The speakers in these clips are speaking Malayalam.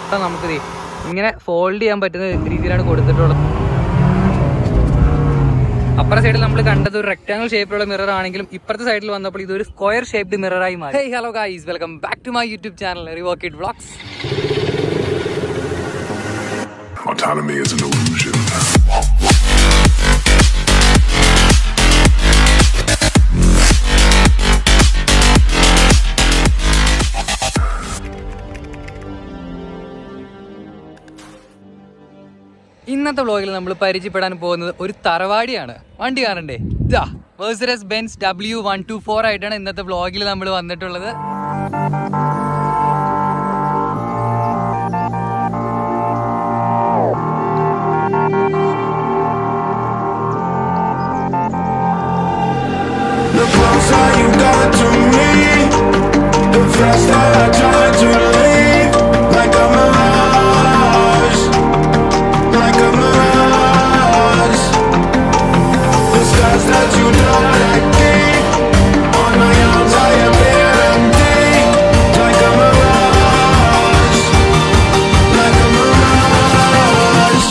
മൊത്തം നമുക്ക് ദേ ഇങ്ങനെ ഫോൾഡ് ചെയ്യാൻ പറ്റുന്ന രീതിയിലാണ് കൊടുത്തിട്ടുള്ളത് അപ്പുറത്തെ സൈഡിൽ നമ്മൾ കണ്ടത് ഒരു റെക്ടാംഗിൾ ഷേപ്പിലുള്ള മിറർ ആണെങ്കിലും ഇപ്പുറത്തെ സൈഡിൽ വന്നപ്പോൾ ഇതൊരു സ്ക്വയർ ഷേപ്ഡ് മിററായി മാറി hey hello guys welcome back to my YouTube channel Revokid vlogs Autonomy is an illusion. ഇന്നത്തെ വ്ളോഗിൽ നമ്മൾ പരിചയപ്പെടാൻ പോകുന്നത് ഒരു തറവാടിയാണ് വണ്ടി കാണണ്ടേ ഇതാ Mercedes Benz W one two four ആയിട്ടാണ് ഇന്നത്തെ വ്ളോഗിൽ നമ്മൾ വന്നിട്ടുള്ളത് The closer you got to me, the faster I try to leave. Like a mirage, like a mirage. The scars that you don't let keep on my arms, I appear empty. Like a mirage, like a mirage.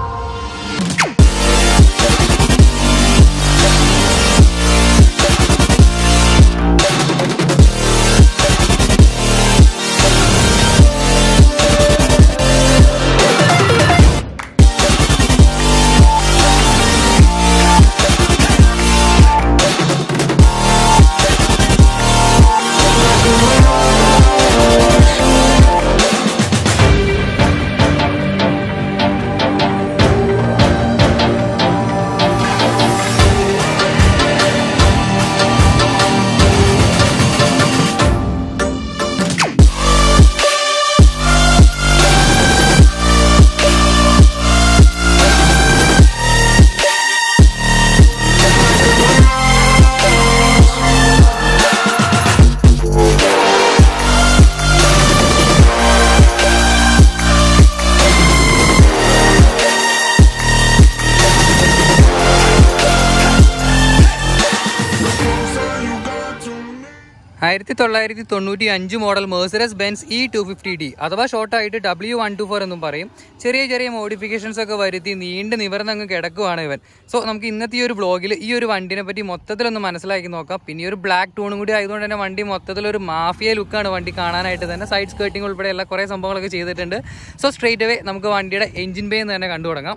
ആയിരത്തി തൊള്ളായിരത്തി തൊണ്ണൂറ്റി അഞ്ച് model Mercedes Benz E two fifty D അഥവാ ഷോർട്ടായിട്ട് ഡബ്ല്യു വൺ ടു ഫോർ എന്നും പറയും ചെറിയ ചെറിയ മോഡിഫിക്കേഷൻസ് ഒക്കെ വരുത്തി നീണ്ട് നിവർന്നങ്ങ് കിടക്കുവാണ് ഇവൻ സോ നമുക്ക് ഇന്നത്തെ ഈ ഒരു വ്ളോഗിൽ ഈ ഒരു വണ്ടിനെ പറ്റി മൊത്തത്തിലൊന്ന് മനസ്സിലാക്കി നോക്കാം പിന്നെ ഈ ഒരു ബ്ലാക്ക് ടൂണും കൂടി ആയതുകൊണ്ട് തന്നെ വണ്ടി മൊത്തത്തിലൊരു മാഫിയ ലുക്കാണ് വണ്ടി കാണാനായിട്ട് തന്നെ സൈഡ് സ്കേർട്ടിംഗ് ഉൾപ്പെടെയുള്ള കുറേ സംഭവങ്ങളൊക്കെ ചെയ്തിട്ടുണ്ട് സോ സ്ട്രേറ്റ് അവേ നമുക്ക് വണ്ടിയുടെ എഞ്ചിൻ ബേ എന്ന് തന്നെ കണ്ടു തുടങ്ങാം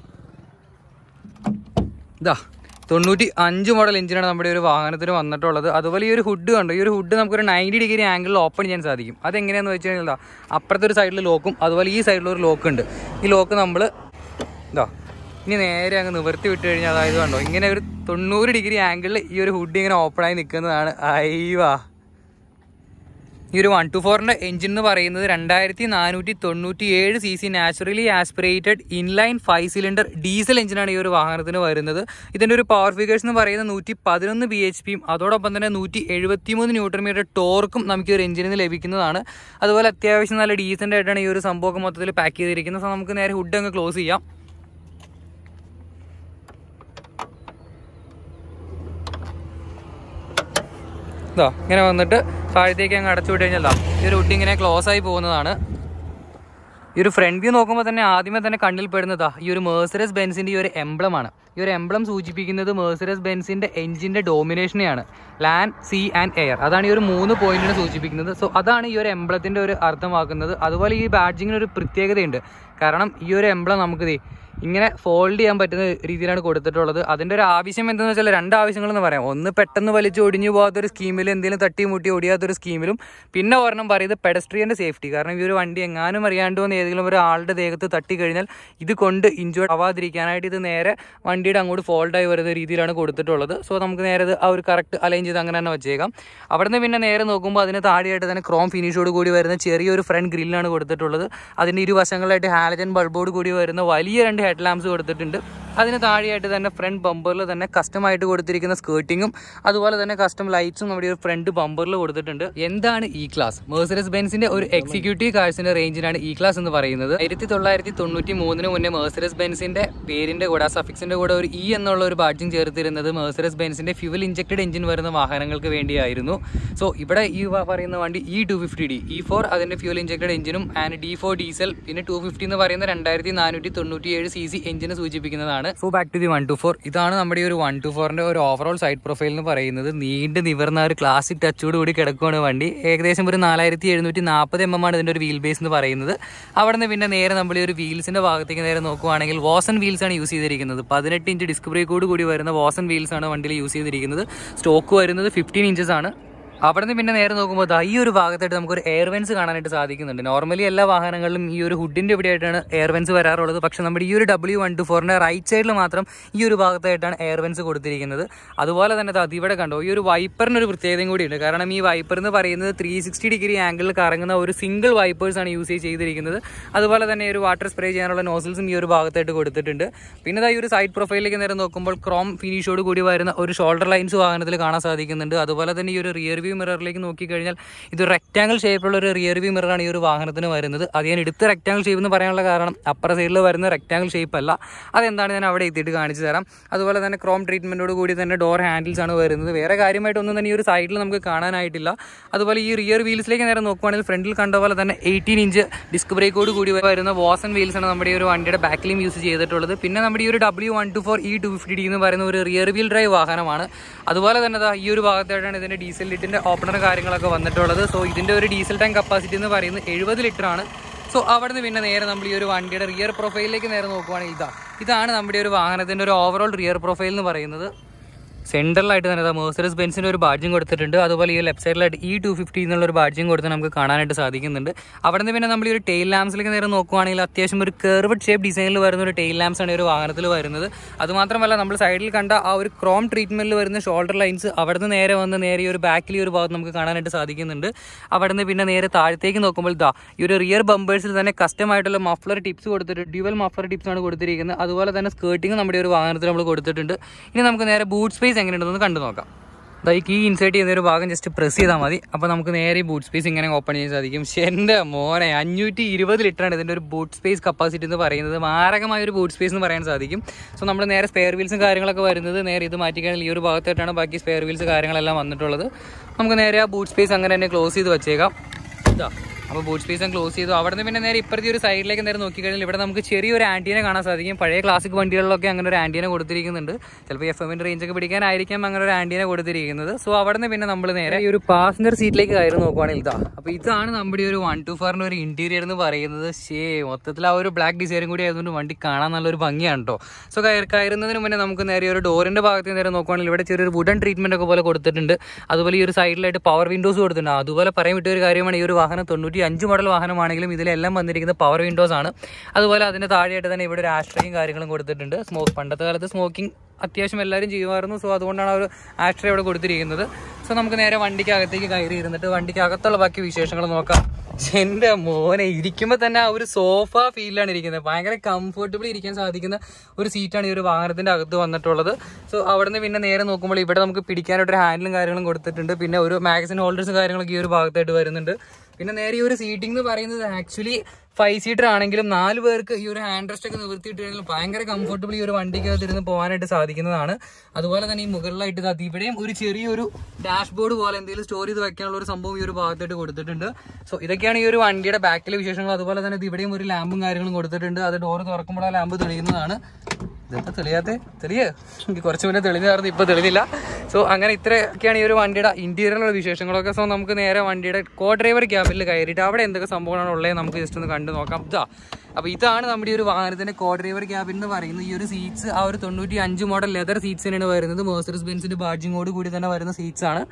ഇതാ തൊണ്ണൂറ്റി അഞ്ച് മോഡൽ എഞ്ചിനാണ് നമ്മുടെ ഒരു വാഹനത്തിന് വന്നിട്ടുള്ളത് അതുപോലെ ഈ ഒരു ഹുഡ് കണ്ടോ ഈ ഒരു ഹുഡ് നമുക്കൊരു നയൻറ്റി ഡിഗ്രി ആംഗിളിൽ ഓപ്പൺ ചെയ്യാൻ സാധിക്കും അതെങ്ങനെയാണെന്ന് വെച്ച് കഴിഞ്ഞാൽ ഇതാ അപ്പുറത്തെ ഒരു സൈഡിൽ ലോക്കും അതുപോലെ ഈ സൈഡിൽ ഒരു ലോക്ക് ഉണ്ട് ഈ ലോക്ക് നമ്മൾ ഇതാ ഇനി നേരെ അങ്ങ് നിവർത്തി വിട്ട് കഴിഞ്ഞാൽ അതായത് കണ്ടോ ഇങ്ങനെ ഒരു തൊണ്ണൂറ് ഡിഗ്രി ആംഗിളിൽ ഈ ഒരു ഹുഡ് ഇങ്ങനെ ഓപ്പണായി നിൽക്കുന്നതാണ് അയ്യവാ ഈ ഒരു വൺ ടു ഫോറിന്റെ എഞ്ചിൻ എന്ന് പറയുന്നത് രണ്ടായിരത്തി നാനൂറ്റി തൊണ്ണൂറ്റി ഏഴ് C C naturally aspirated inline five cylinder diesel എഞ്ചിനാണ് ഈ ഒരു വാഹനത്തിന് വരുന്നത് ഇതിന്റെ ഒരു പവർ ഫിഗേഴ്സ് എന്ന് പറയുന്നത് നൂറ്റി പതിനൊന്ന് ബി എച്ച് പിയും അതോടൊപ്പം തന്നെ നൂറ്റി എഴുപത്തി മൂന്ന് ന്യൂട്രൺ മീറ്റർ ടോർക്കും നമുക്ക് ഈ ഒരു എഞ്ചിനിൽ നിന്ന് ലഭിക്കുന്നതാണ് അതുപോലെ അത്യാവശ്യം നല്ല ഡീസൻ്റ് ആയിട്ടാണ് ഈ ഒരു സംഭവം മൊത്തത്തിൽ പാക്ക് ചെയ്തിരിക്കുന്നത് സോ നമുക്ക് നേരെ ഹുഡ് അങ്ങ് ക്ലോസ് ചെയ്യാം ഇതാ ഇങ്ങനെ വന്നിട്ട് താഴത്തേക്ക് അങ്ങ് അടച്ചു വിട്ട് കഴിഞ്ഞാൽ ദാ ഈ ഒരു ഹുഡ് ഇങ്ങനെ ക്ലോസ് ആയി പോകുന്നതാണ് ഈ ഒരു ഫ്രണ്ട് വ്യൂ നോക്കുമ്പോൾ തന്നെ ആദ്യമേ തന്നെ കണ്ണിൽ പെടുന്നതാ ഈ ഒരു മേഴ്സറസ് ബെൻസിന്റെ ഈ ഒരു emblem ആണ് ഈ ഒരു എംബ്ലം സൂചിപ്പിക്കുന്നത് മേഴ്സറസ് ബെൻസിന്റെ എഞ്ചിന്റെ ഡോമിനേഷനെയാണ് ലാൻഡ് സീ ആൻഡ് എയർ അതാണ് ഈ ഒരു മൂന്ന് പോയിന്റിനെ സൂചിപ്പിക്കുന്നത് സോ അതാണ് ഈ ഒരു എംബ്ലത്തിന്റെ ഒരു അർത്ഥമാക്കുന്നത് അതുപോലെ ഈ ബാഡ്ജിങ്ങിന് ഒരു പ്രത്യേകതയുണ്ട് കാരണം ഈ ഒരു എംബ്ലം നമുക്ക് ദേ ഇങ്ങനെ ഫോൾഡ് ചെയ്യാൻ പറ്റുന്ന രീതിയിലാണ് കൊടുത്തിട്ടുള്ളത് അതിന്റെ ഒരു ആവശ്യം എന്തെന്ന് വെച്ചാൽ രണ്ട് ആവശ്യങ്ങളെന്ന് പറയാം ഒന്ന് പെട്ടെന്ന് വലിച്ച് ഒടിഞ്ഞു പോകാത്തൊരു സ്കീമിലും എന്തെങ്കിലും തട്ടി മുട്ടി ഒടിയാത്തൊരു സ്കീമിലും പിന്നെ ഒരെണ്ണം പറയുന്നത് പെഡസ്ട്രിയന്റെ സേഫ്റ്റി കാരണം ഈ ഒരു വണ്ടി എങ്ങാനും അറിയാണ്ട് വന്ന് ഏതെങ്കിലും ഒരു ആളുടെ ദേഹത്ത് തട്ടി കഴിഞ്ഞാൽ ഇത് കൊണ്ട് ഇഞ്ചോർഡ് ആവാതിരിക്കാനായിട്ട് ഇത് നേരെ വണ്ടിയുടെ അങ്ങോട്ട് ഫോൾഡായി വരുന്ന രീതിയിലാണ് കൊടുത്തിട്ടുള്ളത് സോ നമുക്ക് നേരെ ഇത് ആ ഒരു കറക്റ്റ് അലൈൻ ചെയ്ത് അങ്ങനെ തന്നെ വെച്ചേക്കാം അവിടുന്ന് പിന്നെ നേരെ നോക്കുമ്പോൾ അതിന് താഴെയായിട്ട് തന്നെ ക്രോം ഫിനിഷോട് കൂടി വരുന്ന ചെറിയൊരു ഫ്രണ്ട് ഗ്രില്ലാണ് കൊടുത്തിട്ടുള്ളത് അതിൻ്റെ ഇരുവശങ്ങളിലായിട്ട് ഹാലജൻ ബൾബോട് കൂടി വരുന്ന വലിയ രണ്ട് ഹെഡ് ലാമ്പ്സ് കൊടുത്തിട്ടുണ്ട് അതിന് താഴെയായിട്ട് തന്നെ ഫ്രണ്ട് ബമ്പറിൽ തന്നെ കസ്റ്റം ആയിട്ട് കൊടുത്തിരിക്കുന്ന സ്കേർട്ടിങ്ങും അതുപോലെ തന്നെ കസ്റ്റം ലൈറ്റ്സും നമ്മുടെ ഈ ഒരു ഫ്രണ്ട് ബമ്പറിൽ കൊടുത്തിട്ടുണ്ട് എന്താണ് ഇ ക്ലാസ് മേഴ്സറസ് ബെൻസിന്റെ ഒരു എക്സിക്യൂട്ടീവ് കാഴ്സിന്റെ റേഞ്ചിനാണ് ഇ ക്ലാസ് എന്ന് പറയുന്നത് ആയിരത്തി തൊള്ളായിരത്തി തൊണ്ണൂറ്റി മൂന്നിന് മുന്നേ മേഴ്സറസ് ബെൻസിന്റെ പേരിന്റെ കൂടെ ആ സഫിക്സിന്റെ കൂടെ ഒരു ഇ എന്നുള്ള ഒരു ബാഡ്ജിങ് ചേർത്തിരുന്നത് മേഴ്സറസ് ബെൻസിന്റെ ഫ്യൂവൽ ഇഞ്ചക്റ്റഡ് എഞ്ചിൻ വരുന്ന വാഹനങ്ങൾക്ക് വേണ്ടിയായിരുന്നു സോ ഇവിടെ ഈ വ- പറയുന്ന വണ്ടി E two fifty D E four അതിന്റെ ഫ്യൂൽ ഇഞ്ചക്റ്റഡ് എഞ്ചിനും ആൻഡ് ഡി ഫോർ ഡീസൽ പിന്നെ ടു ഫിഫ്റ്റി എന്ന് പറയുന്ന രണ്ടായിരത്തി നാനൂറ്റി തൊണ്ണൂറ്റി ഏഴ് സി സി എഞ്ചിനെ സൂചിപ്പിക്കുന്നതാണ് so back to the one two four ഇതാണ് നമ്മുടെ ഈ ഒരു വൺ ടു ഫോറിന്റെ ഒരു ഓവറോൾ സൈഡ് പ്രൊഫൈൽ എന്ന് പറയുന്നത് നീണ്ട് നിവർന്ന ഒരു ക്ലാസിക് ടച്ചോട് കൂടി കിടക്കുകയാണ് വണ്ടി ഏകദേശം ഒരു നാലായിരത്തി എഴുന്നൂറ്റി നാൽപ്പത് എം എം ആണ് ഇതിന്റെ ഒരു വീൽ ബേസ് എന്ന് പറയുന്നത് അവിടെ നിന്ന് പിന്നെ നേരെ നമ്മൾ ഈ ഒരു വീൽസിന്റെ ഭാഗത്തേക്ക് നേരെ നോക്കുവാണെങ്കിൽ വോസൺ വീൽസ് ആണ് യൂസ് ചെയ്തിരിക്കുന്നത് പതിനെട്ട് ഇഞ്ച് ഡിസ്ക് ബ്രേക്കോട് കൂടി വരുന്ന വോസൺ വീൽസ് ആണ് വണ്ടിയിൽ യൂസ് ചെയ്തിരിക്കുന്നത് സ്റ്റോക്ക് വരുന്നത് ഫിഫ്റ്റീൻ ഇഞ്ചസ് ആണ് അവിടെ നിന്ന് പിന്നെ നേരെ നോക്കുമ്പോൾ ദാ ഈ ഒരു ഭാഗത്തായിട്ട് നമുക്കൊരു എയർവെൻസ് കാണാനായിട്ട് സാധിക്കുന്നുണ്ട് നോർമലി എല്ലാ വാഹനങ്ങളിലും ഈ ഒരു ഹുഡിന്റെ ഇവിടെയായിട്ടാണ് എയർവെൻസ് വരാറുള്ളത് പക്ഷെ നമ്മുടെ ഈ ഒരു ഡബ്ല്യു വൺ ടു ഫോറിന്റെ റൈറ്റ് സൈഡിൽ മാത്രം ഈ ഒരു ഭാഗത്തായിട്ടാണ് എയർവെൻസ് കൊടുത്തിരിക്കുന്നത് അതുപോലെ തന്നെ ദാ ഇവിടെ കണ്ടോ ഈ ഒരു വൈപ്പറിന് ഒരു പ്രത്യേകതയും കൂടിയുണ്ട് കാരണം ഈ വൈപ്പർ എന്ന് പറയുന്നത് ത്രീ സിക്സ്റ്റി ഡിഗ്രി ആംഗിളിൽ കറങ്ങുന്ന ഒരു സിംഗിൾ വൈപ്പേഴ്സ് ആണ് യൂസ് ചെയ്തിരിക്കുന്നത് അതുപോലെ തന്നെ ഈ ഒരു വാട്ടർ സ്പ്രേ ചെയ്യാനുള്ള നോസിൽസും ഈ ഒരു ഭാഗത്തായിട്ട് കൊടുത്തിട്ടുണ്ട് പിന്നെ ദാ ഈ ഒരു സൈഡ് പ്രൊഫൈലിലേക്ക് നേരെ നോക്കുമ്പോൾ ക്രോം ഫിനിഷോട് കൂടി വരുന്ന ഒരു ഷോൾഡർ ലൈൻസ് വാഹനത്തിൽ കാണാൻ സാധിക്കുന്നുണ്ട് അതുപോലെ തന്നെ ഈ ഒരു റിയർ വ്യൂ മിററിലേക്ക് നോക്കിക്കഴിഞ്ഞാൽ ഇത് റെക്റ്റാങ്കിൾ ഷേപ്പിലുള്ള ഒരു റിയർ വ്യൂ മിററാണ് ഈ ഒരു വാഹനത്തിന് വരുന്നത് അത് ഞാൻ എടുത്ത് റെക്റ്റാങ്കിൾ ഷേപ്പ് എന്ന് പറയാനുള്ള കാരണം അപ്പർ സൈഡിൽ വരുന്ന റെക്റ്റാങ്കിൾ ഷേപ്പ് അല്ല അതെന്താണ് ഞാൻ അവിടെ എത്തിയിട്ട് കാണിച്ചു തരാം അതുപോലെ തന്നെ ക്രോം ട്രീറ്റ്മെൻറ്റോട് കൂടി തന്നെ ഡോർ ഹാൻഡിൽസ് ആണ് വരുന്നത് വേറെ കാര്യമായിട്ടൊന്നും തന്നെ ഈ ഒരു സൈഡിൽ നമുക്ക് കാണാനായിട്ടില്ല അതുപോലെ ഈ റിയർ വീൽസിലേക്ക് നേരെ നോക്കുവാണെങ്കിൽ ഫ്രണ്ടിൽ കണ്ട പോലെ തന്നെ എയ്റ്റീൻ ഇഞ്ച് ഡിസ്ക് ബ്രേക്കോട് കൂടി വരുന്ന വാസൺ വീൽസ് ആണ് നമ്മുടെ ഈ ഒരു വണ്ടിയുടെ ബാക്കിലും യൂസ് ചെയ്തിട്ടുള്ളത് പിന്നെ നമ്മുടെ ഈ ഒരു W one two four E two fifty D എന്ന് പറയുന്ന ഒരു റിയർ വീൽ ഡ്രൈവ് വാഹനമാണ് അതുപോലെ തന്നെ ദാ ഈ ഒരു ഭാഗത്തായിട്ടാണ് ഇതിന്റെ ഡീസൽ ലിറ്റിന്റെ ഓപ്പണർ കാര്യങ്ങളൊക്കെ വന്നിട്ടുള്ളത് സോ ഇതിന്റെ ഒരു ഡീസൽ ടാങ്ക് കപ്പാസിറ്റി എന്ന് പറയുന്നത് എഴുപത് ലിറ്റർ ആണ് സോ അവിടെ നിന്ന് പിന്നെ നേരെ നമ്മൾ ഈ ഒരു വണ്ടിയുടെ റിയർ പ്രൊഫൈലിലേക്ക് നേരെ നോക്കുവാണെങ്കിൽ ഇതാ ഇതാണ് നമ്മുടെ ഒരു വാഹനത്തിന്റെ ഒരു ഓവറോൾ റിയർ പ്രൊഫൈൽ എന്ന് പറയുന്നത് സെൻട്രലായിട്ട് തന്നെ ഇതാ മേഴ്സറസ് ബെൻസിന് ഒരു ബാഡ്ജിങ് കൊടുത്തിട്ടുണ്ട് അതുപോലെ ഈ ലെഫ്റ്റ് സൈഡിലായിട്ട് ഇ ടു ഫിഫ്റ്റി എന്നുള്ള ഒരു ബാഡ്ജിങ് കൊടുത്ത് നമുക്ക് കാണാനായിട്ട് സാധിക്കുന്നുണ്ട് അവിടെ നിന്ന് പിന്നെ നമ്മൾ ഈ ഒരു ടെയിൽ ലാംപ്സിലേക്ക് നേരെ നോക്കുവാണെങ്കിൽ അത്യാവശ്യം ഒരു കർവഡ് ഷേപ്പ് ഡിസൈനിൽ വരുന്ന ഒരു ടെയിൽ ലാംപ്സ് ആണ് ഈ ഒരു വാഹനത്തിൽ വരുന്നത് അതുമാത്രമല്ല നമ്മൾ സൈഡിൽ കണ്ട ആ ഒരു ക്രോം ട്രീറ്റ്മെന്റിൽ വരുന്ന ഷോൾഡർ ലൈൻസ് അവിടെ നിന്ന് നേരെ വന്ന് നേരെ ഈ ഒരു ബാക്കിൽ ഈ ഒരു ഭാഗത്ത് നമുക്ക് കാണാനായിട്ട് സാധിക്കുന്നുണ്ട് അവിടെ നിന്ന് പിന്നെ നേരെ താഴത്തേക്ക് നോക്കുമ്പോൾ ദാ ഈ ഒരു റിയർ ബമ്പേഴ്സിൽ തന്നെ കസ്റ്റം ആയിട്ടുള്ള മഫ്ലർ ടിപ്സ് കൊടുത്തിട്ട് ഡ്യുവൽ മഫ്ലർ ടിപ്സ് ആണ് കൊടുത്തിരിക്കുന്നത് അതുപോലെ തന്നെ സ്കേർട്ടിങ് നമ്മുടെ ഒരു വാഹനത്തിൽ നമ്മൾ കൊടുത്തിട്ടുണ്ട് ഇനി നമുക്ക് നേരെ ബൂട്ട് സ്പേസ് എങ്ങനെയുണ്ടെന്ന് കണ്ടു നോക്കാം ദാ ഈ കീ ഇൻസേർട്ട് ചെയ്യുന്ന ഒരു ഭാഗം ജസ്റ്റ് പ്രസ് ചെയ്താൽ മതി അപ്പോൾ നമുക്ക് നേരെ ഈ ബൂട്ട് സ്പേസ് ഇങ്ങനെ ഓപ്പൺ ചെയ്യാൻ സാധിക്കും പക്ഷേ എൻ്റെ മോനെ അഞ്ഞൂറ്റി ഇരുപത് ലിറ്ററാണ് ഇതിൻ്റെ ഒരു ബൂട്ട് സ്പേസ് കപ്പാസിറ്റി എന്ന് പറയുന്നത് മാരകമായ ഒരു ബൂട്ട് സ്പേസ് എന്ന് പറയാൻ സാധിക്കും സോ നമ്മൾ നേരെ സ്പെയർ വീൽസും കാര്യങ്ങളൊക്കെ വരുന്നത് നേരെ ഇത് മാറ്റിക്കഴിഞ്ഞാൽ ഈ ഒരു ഭാഗത്തായിട്ടാണ് ബാക്കി സ്പെയർ വീൽസ് കാര്യങ്ങളെല്ലാം വന്നിട്ടുള്ളത് നമുക്ക് നേരെ ആ ബൂട്ട് സ്പേസ് അങ്ങനെ തന്നെ ക്ലോസ് ചെയ്ത് വെച്ചേക്കാം ഇതാ അപ്പോൾ ബൂട്ട് സ്പേസ് ക്ലോസ് ചെയ്തു അവിടെ നിന്ന് പിന്നെ നേരെ ഇപ്പുറത്തെ ഒരു സൈഡിലേക്ക് നേരെ നോക്കിക്കഴിഞ്ഞാൽ ഇവിടെ നമുക്ക് ചെറിയൊരു ആൻറ്റീനെ കാണാൻ സാധിക്കും പഴയ ക്ലാസിക് വണ്ടികളിലൊക്കെ അങ്ങനെ ഒരു ആൻറ്റീനെ കൊടുത്തിരിക്കുന്നുണ്ട് ചിലപ്പോൾ എഫ് എമ്മിൻ്റെ റേഞ്ചൊക്കെ പിടിക്കാനായിരിക്കും അങ്ങനെ ഒരു ആൻറ്റീനെ കൊടുത്തിരിക്കുന്നത് സോ അവിടെ നിന്ന് പിന്നെ നമ്മൾ നേരെ ഈ ഒരു പാസഞ്ചർ സീറ്റിലേക്ക് കയറി നോക്കുവാണെങ്കിൽ ഇതാ അപ്പോൾ ഇതാണ് നമ്മുടെ ഈ ഒരു വൺ ടു ഫോറിൻ്റെ ഒരു ഇൻറ്റീരിയർ എന്ന് പറയുന്നത് ശേ മൊത്തത്തിൽ ആ ഒരു ബ്ലാക്ക് ഡിസൈനും കൂടി ആയതുകൊണ്ട് വണ്ടി കാണാൻ നല്ലൊരു ഭംഗിയാണ് കേട്ടോ സോ കയറി കയറുന്നതിന് മുന്നേ നമുക്ക് നേരെ ഒരു ഡോറിൻ്റെ ഭാഗത്ത് നേരെ നോക്കുവാണെങ്കിൽ ഇവിടെ ചെറിയൊരു വുഡൻ ട്രീറ്റ്മെൻ്റ് ഒക്കെ പോലെ കൊടുത്തിട്ടുണ്ട് അതുപോലെ ഈ ഒരു സൈഡിലായിട്ട് പവർ വിൻഡോസ് കൊടുത്തിട്ടുണ്ട് അതുപോലെ പറയാൻ വിട്ട ഒരു കാര്യമാണ് ഈ ഒരു വാഹനം തൊണ്ണൂറ്റി അഞ്ച് മോഡൽ വാഹനമാണെങ്കിലും ഇതിലെല്ലാം വന്നിരിക്കുന്ന പവർ വിൻഡോസ് ആണ് അതുപോലെ അതിൻ്റെ താഴെയായിട്ട് തന്നെ ഇവിടെ ഒരു ആഷ്ട്രയും കാര്യങ്ങളും കൊടുത്തിട്ടുണ്ട് സ്മോക്ക് പണ്ടത്തെ കാലത്ത് സ്മോക്കിംഗ് അത്യാവശ്യം എല്ലാവരും ചെയ്യുമായിരുന്നു സോ അതുകൊണ്ടാണ് ആ ഒരു ആഷ്ട്ര ഇവിടെ കൊടുത്തിരിക്കുന്നത് സോ നമുക്ക് നേരെ വണ്ടിക്ക് അകത്തേക്ക് കയറി ഇരുന്നിട്ട് വണ്ടിക്ക് അകത്തുള്ള ബാക്കി വിശേഷങ്ങൾ നോക്കാം എൻ്റെ മോനെ ഇരിക്കുമ്പോൾ തന്നെ ആ ഒരു സോഫ ഫീലാണ് ഇരിക്കുന്നത് ഭയങ്കര കംഫർട്ടബിൾ ഇരിക്കാൻ സാധിക്കുന്ന ഒരു സീറ്റാണ് ഈ ഒരു വാഹനത്തിന്റെ അകത്ത് വന്നിട്ടുള്ളത് സോ അവിടെ നിന്ന് പിന്നെ നേരെ നോക്കുമ്പോൾ ഇവിടെ നമുക്ക് പിടിക്കാനായിട്ട് ഒരു ഹാൻഡിലും കാര്യങ്ങളും കൊടുത്തിട്ടുണ്ട് പിന്നെ ഒരു മാഗസിൻ ഹോൾഡേഴ്സും കാര്യങ്ങളൊക്കെ ഈ ഒരു ഭാഗത്തായിട്ട് വരുന്നുണ്ട് പിന്നെ നേരെ ഈ ഒരു സീറ്റിംഗ് എന്ന് പറയുന്നത് ആക്ച്വലി ഫൈവ് സീറ്റർ ആണെങ്കിലും നാല് പേർക്ക് ഈ ഒരു ഹാൻഡ് റെസ്റ്റ് ഒക്കെ നിവർത്തിയിട്ട് കഴിഞ്ഞാൽ ഭയങ്കര കംഫർട്ടബിൾ ഈ ഒരു വണ്ടിക്കകത്ത് ഇരുന്ന് പോകാനായിട്ട് സാധിക്കുന്നതാണ് അതുപോലെ തന്നെ ഈ മുകളിലായിട്ട് ഇത് ഇവിടെയും ഒരു ചെറിയൊരു ഡാഷ്ബോർഡ് പോലെ എന്തെങ്കിലും സ്റ്റോർ ചെയ്ത് വെക്കാനുള്ള ഒരു സംഭവം ഈ ഒരു ഭാഗത്തായിട്ട് കൊടുത്തിട്ടുണ്ട് സോ ഇതൊക്കെയാണ് ഈ ഒരു വണ്ടിയുടെ ബാക്കിലെ വിശേഷങ്ങൾ അതുപോലെ തന്നെ ഇത് ഇവിടെയും ഒരു ലാമ്പും കാര്യങ്ങളും കൊടുത്തിട്ടുണ്ട് അത് ഡോർ തുറക്കുമ്പോൾ ആ ലാമ്പ് തെളിയുന്നതാണ് ഇതെന്താ തെളിയാത്തെ തെളിയേ എനിക്ക് കുറച്ച് മുന്നേ തെളിഞ്ഞായിരുന്നു ഇപ്പോൾ തെളിഞ്ഞില്ല സോ അങ്ങനെ ഇത്രയൊക്കെയാണ് ഈ ഒരു വണ്ടിയുടെ ഇന്റീരിയറുള്ള വിശേഷങ്ങളൊക്കെ സോ നമുക്ക് നേരെ വണ്ടിയുടെ കോ ഡ്രൈവർ ക്യാബിനിൽ കയറിയിട്ട് അവിടെ എന്തൊക്കെ സംഭവങ്ങളാണ് ഉള്ളത് നമുക്ക് ജസ്റ്റ് ഒന്ന് കണ്ടു നോക്കാം ഇതാ അപ്പോൾ ഇതാണ് നമ്മുടെ ഈ ഒരു വാഹനത്തിന്റെ കോ ഡ്രൈവർ ക്യാബിൻ എന്ന് പറയുന്നത് ഈ ഒരു സീറ്റ്സ് ആ ഒരു തൊണ്ണൂറ്റി അഞ്ച് മോഡൽ ലെതർ സീറ്റ്സ് തന്നെയാണ് വരുന്നത് മേഴ്സറസ് ബെൻസിന്റെ ബാഡ്ജിങ്ങോട് കൂടി തന്നെ വരുന്ന സീറ്റ്സ് ആണ്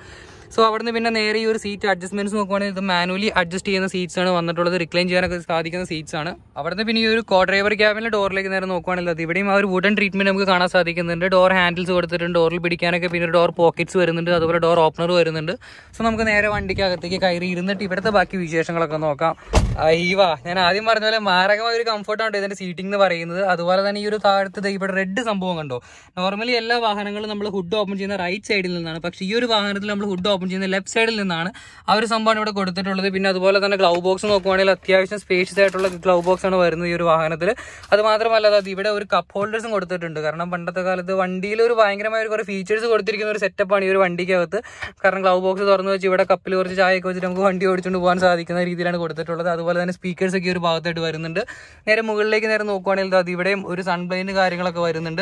സോ അവിടുന്ന് പിന്നെ നേരെ ഈ ഒരു സീറ്റ് അഡ്ജസ്റ്റ്മെന്റ്സ് നോക്കുവാണെങ്കിൽ ഇത് മാനുവലി അഡ്ജസ്റ്റ് ചെയ്യുന്ന സീറ്റ്സ് ആണ് വന്നിട്ടുള്ളത് റിക്ലൈൻ ചെയ്യാനൊക്കെ സാധിക്കുന്ന സീറ്റ്സ് ആണ് അവിടുന്ന് പിന്നെ ഈ ഒരു കോ ഡ്രൈവർ ക്യാബിന്റെ ഡോറിലേക്ക് നേരെ നോക്കുവാണെങ്കിൽ അത് ഇവിടെയും ആ ഒരു വുഡൻ ട്രീറ്റ്മെന്റ് നമുക്ക് കാണാൻ സാധിക്കുന്നുണ്ട് ഡോർ ഹാൻഡിൽസ് കൊടുത്തിട്ടുണ്ട് ഡോറിൽ പിടിക്കാനൊക്കെ പിന്നെ ഡോർ പോക്കറ്റ്സ് വരുന്നുണ്ട് അതുപോലെ ഡോർ ഓപ്പണർ വരുന്നുണ്ട് സോ നമുക്ക് നേരെ വണ്ടിക്ക് അകത്തേക്ക് കയറി ഇരുന്നിട്ട് ഇവിടുത്തെ ബാക്കി വിശേഷങ്ങളൊക്കെ നോക്കാം അയ്യവാ ഞാൻ ആദ്യം പറഞ്ഞ പോലെ മാരകമായ ഒരു കംഫർട്ടാണ് ഇതിന്റെ സീറ്റിംഗ് എന്ന് പറയുന്നത് അതുപോലെ തന്നെ ഈ ഒരു താഴത്ത് ദേ ഇവിടെ റെഡ് സംഭവം കണ്ടോ നോർമലി എല്ലാ വാഹനങ്ങളും നമ്മൾ ഹുഡ് ഓപ്പൺ ചെയ്യുന്ന റൈറ്റ് സൈഡിൽ നിന്നാണ് പക്ഷേ ഈ ഒരു വാഹനത്തിൽ നമ്മൾ ഹുഡ് ഓപ്പൺ ചെയ്യുന്ന ലെഫ്റ്റ് സൈഡിൽ നിന്നാണ് ആ ഒരു സംഭവമാണ് ഇവിടെ കൊടുത്തിട്ടുള്ളത് പിന്നെ അതുപോലെ തന്നെ ഗ്ലൗ ബോക്സ് നോക്കുവാണെങ്കിൽ അത്യാവശ്യം സ്പേഷ്യസ് ആയിട്ടുള്ള ഗ്ലൗ ബോക്സ് ആണ് വരുന്നത് ഈ ഒരു വാഹനത്തിൽ അത് മാത്രമല്ല അത് ഇവിടെ ഒരു കപ്പ് ഹോൾഡേഴ്സും കൊടുത്തിട്ടുണ്ട് കാരണം പണ്ടത്തെ കാലത്ത് വണ്ടിയിൽ ഒരു ഭയങ്കരമായ ഒരു കുറേ ഫീച്ചേഴ്സ് കൊടുത്തിരിക്കുന്ന ഒരു സെറ്റപ്പാണ് ഈ ഒരു വണ്ടിക്കകത്ത് കാരണം ഗ്ലൗ ബോക്സ് തുറന്നു വെച്ച് ഇവിടെ കപ്പിൽ കുറച്ച് ചായയൊക്കെ വെച്ചിട്ട് നമുക്ക് വണ്ടി ഓടിച്ചുകൊണ്ട് പോകാൻ സാധിക്കുന്ന രീതിയിലാണ് കൊടുത്തിട്ടുള്ളത് അതുപോലെ തന്നെ സ്പീക്കേഴ്സ് ഒക്കെ ഈ ഒരു ഭാഗത്തായിട്ട് വരുന്നുണ്ട് നേരെ മുകളിലേക്ക് നേരെ നോക്കുവാണെങ്കിൽ അത് ഇവിടെയും ഒരു സൺബ്ലൈൻഡ് കാര്യങ്ങളൊക്കെ വരുന്നുണ്ട്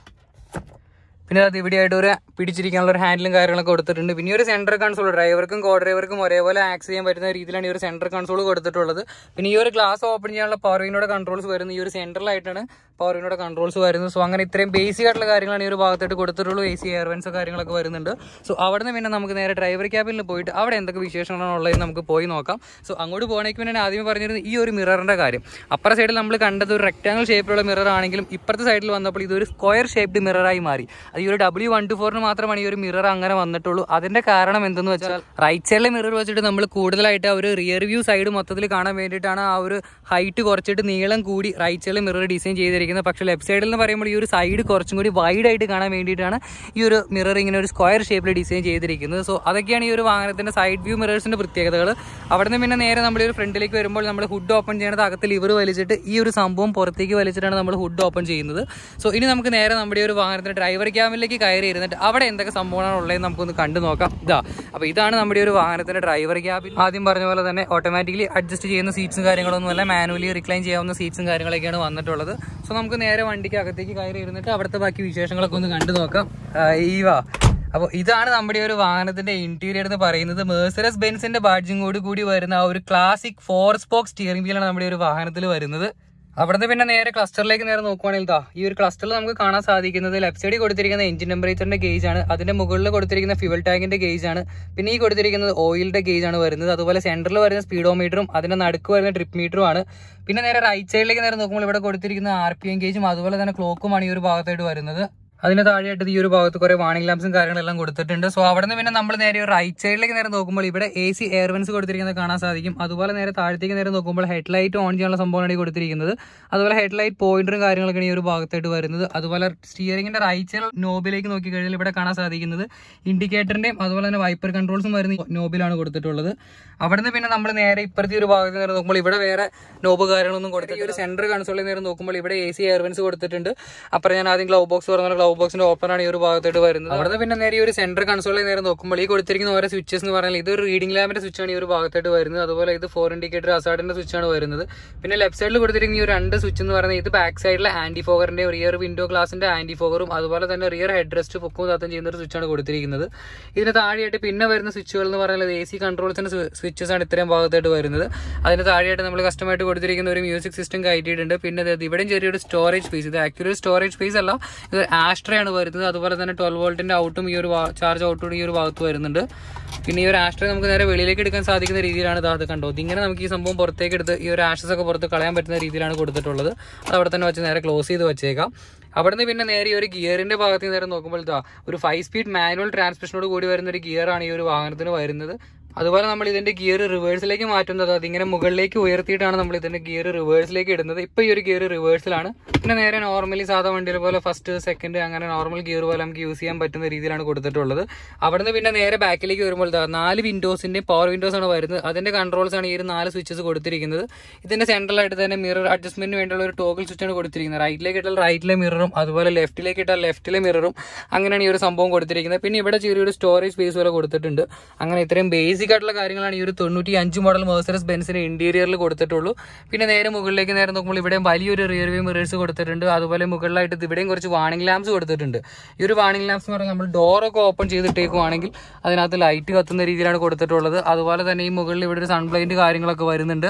പിന്നെ അത് ഇവിടെയായിട്ട് ഒരു പിടിച്ചിരിക്കാനുള്ള ഒരു ഹാൻഡിലും കാര്യങ്ങളൊക്കെ കൊടുത്തിട്ടുണ്ട് പിന്നെ ഈ ഒരു സെൻട്രൽ കൺസോൾ ഡ്രൈവർക്കും കോ ഡ്രൈവർക്കും ഒരേപോലെ ആക്സ് ചെയ്യാൻ പറ്റുന്ന രീതിയിലാണ് ഈ ഒരു സെൻട്രൽ കൺസോൾ കൊടുത്തിട്ടുള്ളത് പിന്നെ ഈ ഒരു ഗ്ലാസ് ഓപ്പൺ ചെയ്യാനുള്ള പവർ വിനോടെ കൺട്രോൾസ് വരുന്നത് ഈ ഒരു സെൻട്രലായിട്ടാണ് പവർ വിനോടെ കൺട്രോൾസ് വരുന്നത് സോ അങ്ങനെ ഇത്രയും ബേസിക് ആയിട്ടുള്ള കാര്യങ്ങളാണ് ഈ ഒരു ഭാഗത്തായിട്ട് കൊടുത്തിട്ടുള്ളൂ എ സി എയർവെൻസോ കാര്യങ്ങളൊക്കെ വരുന്നുണ്ട് സോ അവിടെ നിന്ന് പിന്നെ നമുക്ക് നേരെ ഡ്രൈവർ ക്യാബിനിൽ പോയിട്ട് അവിടെ എന്തൊക്കെ വിശേഷങ്ങളാണ് ഉള്ളത് നമുക്ക് പോയി നോക്കാം സോ അങ്ങോട്ട് പോകണമെങ്കിൽ പിന്നെ ഞാൻ ആദ്യമേ പറഞ്ഞിരുന്നത് ഈ ഒരു മിററിന്റെ കാര്യം അപ്പുറ സൈഡിൽ നമ്മൾ കണ്ടത് ഒരു റെക്ടാങ്കിൾ ഷേപ്പിലുള്ള മിറർ ആണെങ്കിലും ഇപ്പുറത്തെ സൈഡിൽ വന്നപ്പോൾ ഇതൊരു സ്ക്വയർ ഷേപ്ഡ് മിററായി മാറി അത് ഈ ഒരു ഡബ്ല്യൂ വൺ ടു ഫോറിന് മാത്രമാണ് ഈ ഒരു മിറർ അങ്ങനെ വന്നിട്ടുള്ളൂ അതിന്റെ കാരണം എന്തെന്ന് വെച്ചാൽ റൈറ്റ് സൈഡിലെ മിറർ വെച്ചിട്ട് നമ്മൾ കൂടുതലായിട്ട് ആ ഒരു റിയർ വ്യൂ സൈഡ് മൊത്തത്തിൽ കാണാൻ വേണ്ടിയിട്ടാണ് ആ ഒരു ഹൈറ്റ് കുറച്ചിട്ട് നീളം കൂടി റൈറ്റ് സൈഡിൽ മിറർ ഡിസൈൻ ചെയ്തിരിക്കുന്നത് പക്ഷേ ലെഫ്റ്റ് സൈഡിൽ എന്ന് പറയുമ്പോൾ ഈ ഒരു സൈഡ് കുറച്ചും കൂടി വൈഡ് ആയിട്ട് കാണാൻ വേണ്ടിയിട്ടാണ് ഈ ഒരു മിറർ ഇങ്ങനെ ഒരു സ്ക്വയർ ഷേപ്പിൽ ഡിസൈൻ ചെയ്തിരിക്കുന്നത് സോ അതൊക്കെയാണ് ഈ ഒരു വാഹനത്തിന്റെ സൈഡ് വ്യൂ മിറേഴ്സിന്റെ പ്രത്യേകതകൾ അവിടെ നിന്ന് പിന്നെ നേരെ നമ്മൾ ഈ ഒരു ഫ്രണ്ടിലേക്ക് വരുമ്പോൾ നമ്മൾ ഹുഡ് ഓപ്പൺ ചെയ്യണത് അകത്ത് ലിവർ വലിച്ചിട്ട് ഈ ഒരു സംഭവം പുറത്തേക്ക് വലിച്ചിട്ടാണ് നമ്മൾ ഹുഡ് ഓപ്പൺ ചെയ്യുന്നത് സോ ഇനി നമുക്ക് നേരെ നമ്മുടെ ഈ ഒരു വാഹനത്തിന്റെ ഡ്രൈവർ ക്യാബിലേക്ക് കയറി ഇരുന്നിട്ട് അവിടെ എന്തൊക്കെ സംഭവമാണ് ഉള്ളതെന്ന് നമുക്കൊന്ന് കണ്ടു നോക്കാം ഇതാ അപ്പോൾ ഇതാണ് നമ്മുടെ ഈ ഒരു വാഹനത്തിന്റെ ഡ്രൈവർ ക്യാബിൻ ആദ്യം പറഞ്ഞ പോലെ തന്നെ ഓട്ടോമാറ്റിക്കലി അഡ്ജസ്റ്റ് ചെയ്യുന്ന സീറ്റ്സും കാര്യങ്ങളൊന്നും അല്ല മാനുവലി റിക്ലൈൻ ചെയ്യാവുന്ന സീറ്റ്സും കാര്യങ്ങളൊക്കെയാണ് വന്നിട്ടുള്ളത് സോ നമുക്ക് നേരെ വണ്ടിക്ക് അകത്തേക്ക് കയറി ഇരുന്നിട്ട് അവിടുത്തെ ബാക്കി വിശേഷങ്ങളൊക്കെ ഒന്ന് കണ്ടു നോക്കാം ഈവാ അപ്പോൾ ഇതാണ് നമ്മുടെ ഒരു വാഹനത്തിന്റെ ഇന്റീരിയർ എന്ന് പറയുന്നത് മേഴ്സറസ് ബെൻസിന്റെ ബാഡ്ജിങ്ങോട് കൂടി വരുന്ന ആ ഒരു ക്ലാസിക് ഫോർ സ്പോക്ക് സ്റ്റിയറിംഗ് വീലാണ് നമ്മുടെ ഒരു വാഹനത്തിൽ വരുന്നത് അവിടുന്ന് പിന്നെ നേരെ ക്ലസ്റ്ററിലേക്ക് നേരെ നോക്കുവാണെങ്കിൽ ദാ ഈ ഒരു ക്ലസ്റ്ററിൽ നമുക്ക് കാണാൻ സാധിക്കുന്നത് ലെഫ്റ്റ് സൈഡിൽ കൊടുത്തിരിക്കുന്ന എഞ്ചിൻ ടെമ്പറേച്ചറിന്റെ ഗേജ് ആണ് അതിന്റെ മുകളിൽ കൊടുത്തിരിക്കുന്ന ഫ്യൂവൽ ടാങ്കിന്റെ ഗേജ് ആണ് പിന്നെ ഈ കൊടുത്തിരിക്കുന്നത് ഓയിലിന്റെ ഗേജ് ആണ് വരുന്നത് അതുപോലെ സെന്ററിൽ വരുന്ന സ്പീഡോമീറ്ററും അതിന്റെ നടുക്ക് വരുന്ന ട്രിപ്പ് മീറ്ററും ആണ് പിന്നെ നേരെ റൈറ്റ് സൈഡിലേക്ക് നേരെ നോക്കുമ്പോൾ ഇവിടെ കൊടുത്തിരിക്കുന്ന ആർ പി എം ഗേജും അതുപോലെ തന്നെ ക്ലോക്കുമാണ് ഈ ഒരു ഭാഗത്തായിട്ട് വരുന്നത് അതിന് താഴെയായിട്ട് ഈ ഒരു ഭാഗത്ത് കുറെ വാണിംഗ് ലാംപ്സും കാര്യങ്ങളെല്ലാം കൊടുത്തിട്ടുണ്ട് സോ അവിടെ നിന്ന് പിന്നെ നമ്മൾ നേരെ ഒരു റൈറ്റ് സൈഡിലേക്ക് നേരെ നോക്കുമ്പോൾ ഇവിടെ എ സി എയർവെൻസ് കൊടുത്തിരിക്കുന്നത് കാണാൻ സാധിക്കും അതുപോലെ നേരെ താഴത്തേക്ക് നേരെ നോക്കുമ്പോൾ ഹെഡ്ലൈറ്റ് ഓൺ ചെയ്യാനുള്ള സംഭവമാണ് ഈ കൊടുത്തിരിക്കുന്നത് അതുപോലെ ഹെഡ്ലൈറ്റ് പോയിന്ററും കാര്യങ്ങളൊക്കെയാണ് ഈ ഒരു ഭാഗത്തായിട്ട് വരുന്നത് അതുപോലെ സ്റ്റിയറിംഗിന്റെ റൈറ്റ് സൈഡ് നോബിലേക്ക് നോക്കി കഴിഞ്ഞാൽ ഇവിടെ കാണാൻ സാധിക്കുന്നത് ഇൻഡിക്കേറ്ററിന്റെയും അതുപോലെ തന്നെ വൈപ്പർ കൺട്രോൾസും വരുന്ന നോബിലാണ് കൊടുത്തിട്ടുള്ളത് അവിടെ നിന്ന് പിന്നെ നമ്മൾ നേരെ ഇപ്പുറത്തെ ഒരു ഭാഗത്ത് നേരെ നോക്കുമ്പോൾ ഇവിടെ വേറെ നോബ് കാര്യങ്ങളൊന്നും കൊടുത്തിട്ട് ഈ ഒരു സെന്റർ കൺസോളിൽ നേരെ നോക്കുമ്പോൾ ഇവിടെ എ സി എയർവെൻസ് കൊടുത്തിട്ടുണ്ട് അപ്പുറം ഞാൻ ആദ്യം ഗ്ലൗ ബോക്സ് പറഞ്ഞ ഗ്ലൗ ബോക്സിന്റെ ഓപ്പണാണ് ഈ ഒരു ഭാഗത്തായിട്ട് വരുന്നത് അവിടെ പിന്നെ നേരെ ഈ ഒരു സെന്റർ കൺസോളിൽ നേരെ നോക്കുമ്പോൾ ഈ കൊടുത്തിരിക്കുന്ന ഓരോ സ്വിച്ചസ് എന്ന് പറഞ്ഞാൽ ഇത് ഒരു റീഡിംഗ് ലാമ്പിന്റെ സ്വിച്ച് ആണ് ഈ ഒരു ഭാഗത്തായിട്ട് വരുന്നത് അതുപോലെ ഇത് ഫോർ ഇൻഡിക്കേറ്റർ അസാഡിന്റെ സ്വിച്ച് ആണ് വരുന്നത് പിന്നെ ലെഫ്റ്റ് സൈഡിൽ കൊടുത്തിരിക്കുന്ന ഈ ഒരു രണ്ട് സ്വിച്ച് എന്ന് പറയുന്നത് ഇത് ബാക്ക് സൈഡിലെ ആന്റി ഫോഗറിന്റെ റിയർ വിൻഡോ ഗ്ലാസിന്റെ ആന്റി ഫോഗറും അതുപോലെ തന്നെ റിയർ ഹെഡ് റെസ്റ്റ് പൊക്കവും താത്തം ചെയ്യുന്ന ഒരു സ്വിച്ച് ആണ് കൊടുത്തിരിക്കുന്നത് ഇതിന് താഴെയായിട്ട് പിന്നെ വരുന്ന സ്വിച്ചുകൾ എന്ന് പറയുന്നത് എ സി കൺട്രോൾസിന്റെ സ്വിച്ചസ് ആണ് ഇത്രയും ഭാഗത്തായിട്ട് വരുന്നത് അതിന് താഴെയായിട്ട് നമ്മൾ കസ്റ്റമായിട്ട് കൊടുത്തിരിക്കുന്ന ഒരു മ്യൂസിക് സിസ്റ്റം കയറ്റിയിട്ടുണ്ട് പിന്നെ ദേ ഇവിടെയും ചെറിയൊരു സ്റ്റോറേജ് സ്പേസ് ഇത് ആക്ച്വലി ഒരു സ്റ്റോറേജ് സ്പേസ് അല്ല ഇത് ആസ്ട്രേ ആണ് വരുന്നത് അതുപോലെ തന്നെ ട്വൽവ് വോൾട്ടിന്റെ ഔട്ടും ഈ ഒരു ചാർജ് ഔട്ടും ഈ ഒരു ഭാഗത്ത് വരുന്നുണ്ട് പിന്നെ ഈ ഒരു ആസ്ട്രേ നമുക്ക് നേരെ വെളിയിലേക്ക് എടുക്കാൻ സാധിക്കുന്ന രീതിയിലാണ് ഇത് അത് കണ്ടോ ഇതിങ്ങനെ നമുക്ക് ഈ സംഭവം പുറത്തേക്ക് എടുത്ത് ഈ ഒരു ആഷസ് ഒക്കെ പുറത്ത് കളയാൻ പറ്റുന്ന രീതിയിലാണ് കൊടുത്തിട്ടുള്ളത് അത് അവിടെ തന്നെ വെച്ച് നേരെ ക്ലോസ് ചെയ്ത് വെച്ചേക്കാം അവിടുന്ന് പിന്നെ നേരെ ഈ ഒരു ഗിയറിന്റെ ഭാഗത്ത് നേരെ നോക്കുമ്പോൾ ഇതാ ഒരു ഫൈവ് സ്പീഡ് മാനുവൽ ട്രാൻസ്മിഷനോട് കൂടി വരുന്ന ഒരു ഗിയറാണ് ഈ ഒരു വാഹനത്തിന് വരുന്നത് അതുപോലെ നമ്മൾ ഇതിന്റെ ഗിയർ റിവേഴ്സിലേക്ക് മാറ്റുന്നത് അതിങ്ങനെ മുകളിലേക്ക് ഉയർത്തിയിട്ടാണ് നമ്മൾ ഇതിന്റെ ഗിയർ റിവേഴ്സിലേക്ക് ഇടുന്നത് ഇപ്പൊ ഈ ഒരു ഗിയർ റിവേഴ്സിലാണ് പിന്നെ നേരെ നോർമലി സാധാ വണ്ടിയിൽ പോലെ ഫസ്റ്റ് സെക്കൻഡ് അങ്ങനെ നോർമൽ ഗിയർ പോലെ നമുക്ക് യൂസ് ചെയ്യാൻ പറ്റുന്ന രീതിയിലാണ് കൊടുത്തിട്ടുള്ളത് അവിടുന്ന് പിന്നെ നേരെ ബാക്കിലേക്ക് വരുമ്പോൾ ദാ നാല് വിൻഡോസിന്റെ പവർ വിൻഡോസ് ആണ് വരുന്നത് അതിന്റെ കൺട്രോൾസ് ആണ് ഈ ഒരു നാല് സ്വിച്ചസ് കൊടുത്തിരിക്കുന്നത് ഇതിന്റെ സെൻട്രലായിട്ട് തന്നെ മിറർ അഡ്ജസ്റ്റ്മെന്റിന് വേണ്ടിയുള്ള ഒരു ടോഗിൾ സ്വിച്ച് ആണ് കൊടുത്തിരിക്കുന്നത് റൈറ്റിലേക്ക് ഇട്ടാൽ റൈറ്റിലെ മിററും അതുപോലെ ലെഫ്റ്റിലേക്ക് ഇട്ടാൽ ലെഫ്റ്റിലെ മിററും അങ്ങനെയാണ് ഈ ഒരു സംഭവം കൊടുത്തിരിക്കുന്നത് പിന്നെ ഇവിടെ ചെറിയൊരു സ്റ്റോറേജ് സ്പേസ് പോലെ കൊടുത്തിട്ടുണ്ട് അങ്ങനെ ഇത്രയും ബേസിക് ആയിട്ടുള്ള കാര്യങ്ങളാണ് ഈ ഒരു തൊണ്ണൂറ്റി അഞ്ച് മോഡൽ മേഴ്സറസ് ബെൻസിന് ഇന്റീരിയറിൽ കൊടുത്തിട്ടുള്ളൂ പിന്നെ നേരെ മുകളിലേക്ക് നേരെ നോക്കുമ്പോൾ ഇവിടെയും വലിയൊരു റിയർ വ്യൂ മിറേഴ്സ് കൊടുത്തിട്ടുണ്ട് അതുപോലെ മുകളിലായിട്ട് ഇവിടെയും കുറച്ച് വാണിംഗ് ലാംപ്സ് കൊടുത്തിട്ടുണ്ട് ഈ ഒരു വാണിംഗ് ലാംപ്സ് എന്ന് പറഞ്ഞാൽ നമ്മൾ ഡോറൊക്കെ ഓപ്പൺ ചെയ്തിട്ടേക്കുവാണെങ്കിൽ അതിനകത്ത് ലൈറ്റ് കത്തുന്ന രീതിയിലാണ് കൊടുത്തിട്ടുള്ളത് അതുപോലെ തന്നെ ഈ മുകളിൽ ഇവിടെ ഒരു സൺബ്ലൈൻഡ് കാര്യങ്ങളൊക്കെ വരുന്നുണ്ട്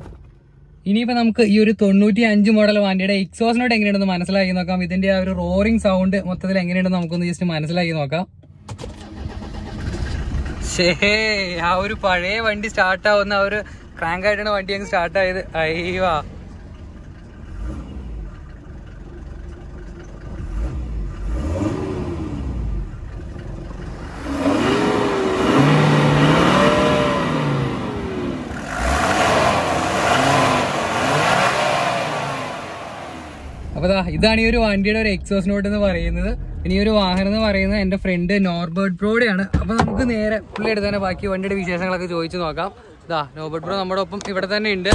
ഇനിയിപ്പോൾ നമുക്ക് ഈ ഒരു തൊണ്ണൂറ്റി അഞ്ച് മോഡൽ വണ്ടിയുടെ എക്സോസിനോട് എങ്ങനെയുണ്ടെന്ന് മനസ്സിലാക്കി നോക്കാം ഇതിന്റെ ആ ഒരു റോറിംഗ് സൗണ്ട് മൊത്തത്തിൽ എങ്ങനെയുണ്ടെന്ന് നമുക്കൊന്ന് ജസ്റ്റ് മനസ്സിലാക്കി നോക്കാം ശേ ആ ഒരു പഴയ വണ്ടി സ്റ്റാർട്ട് ആവുന്ന ആ ഒരു ക്രാങ്ക് ആയിട്ടാണ് വണ്ടി അങ്ങ് സ്റ്റാർട്ട് ആയത് അയ്യോ അപ്പൊ ദാ ഇതാണ് ഈ ഒരു വണ്ടിയുടെ ഒരു എക്സോസ് നോട്ട് എന്ന് പറയുന്നത് പിന്നെ ഈ ഒരു വാഹനം എന്ന് പറയുന്നത് എന്റെ ഫ്രണ്ട് നോർബർട്ട് ബ്രോയുടെയാണ് അപ്പൊ നമുക്ക് നേരെ പുള്ളി എടുത്ത് തന്നെ ബാക്കി വണ്ടിയുടെ വിശേഷങ്ങളൊക്കെ ചോദിച്ചു നോക്കാം ഇതാ നോബർട്ട് ബ്രോ നമ്മുടെ ഒപ്പം ഇവിടെ തന്നെ ഉണ്ട്